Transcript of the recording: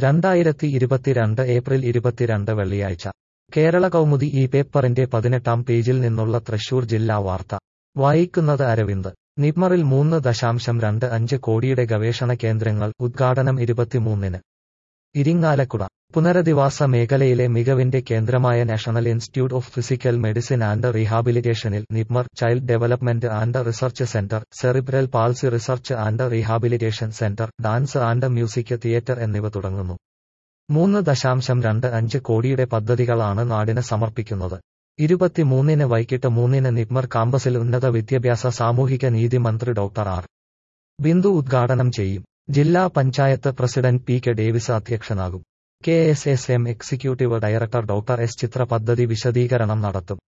രണ്ടായിരത്തി ഇരുപത്തിരണ്ട് ഏപ്രിൽ ഇരുപത്തിരണ്ട് വെള്ളിയാഴ്ച കേരള കൗമുദി ഈ പേപ്പറിന്റെ പതിനെട്ടാം പേജിൽ നിന്നുള്ള തൃശൂർ ജില്ലാ വാർത്ത വായിക്കുന്നത് അരവിന്ദ് നിപ്മറിൽ മൂന്ന് ദശാംശം രണ്ട് അഞ്ച് കോടിയുടെ ഗവേഷണ കേന്ദ്രങ്ങൾ ഉദ്ഘാടനം ഇരുപത്തിമൂന്നിന് ഇരിങ്ങാലക്കുട പുനരധിവാസ മേഖലയിലെ മികവിന്റെ കേന്ദ്രമായ national institute of physical medicine and റീഹാബിലിറ്റേഷനിൽ NIPMR child development and research centre cerebral palsy research and rehabilitation centre dance and music theatre എന്നിവ തുടങ്ങുന്നു മൂന്ന് ദശാംശം രണ്ട് അഞ്ച് കോടിയുടെ പദ്ധതികളാണ് നാടിന് സമർപ്പിക്കുന്നത് ഇരുപത്തിമൂന്നിന് വൈകിട്ട് മൂന്നിന് നിപ്മർ കാമ്പസിൽ ഉന്നത വിദ്യാഭ്യാസ സാമൂഹിക നീതി മന്ത്രി ഡോക്ടർ ആർ ബിന്ദു ഉദ്ഘാടനം ചെയ്യും ജില്ലാ panchayat president P K Davis അധ്യക്ഷനാകും K S S M executive director doctor S Chithra പദ്ധതി വിശദീകരണം നടത്തും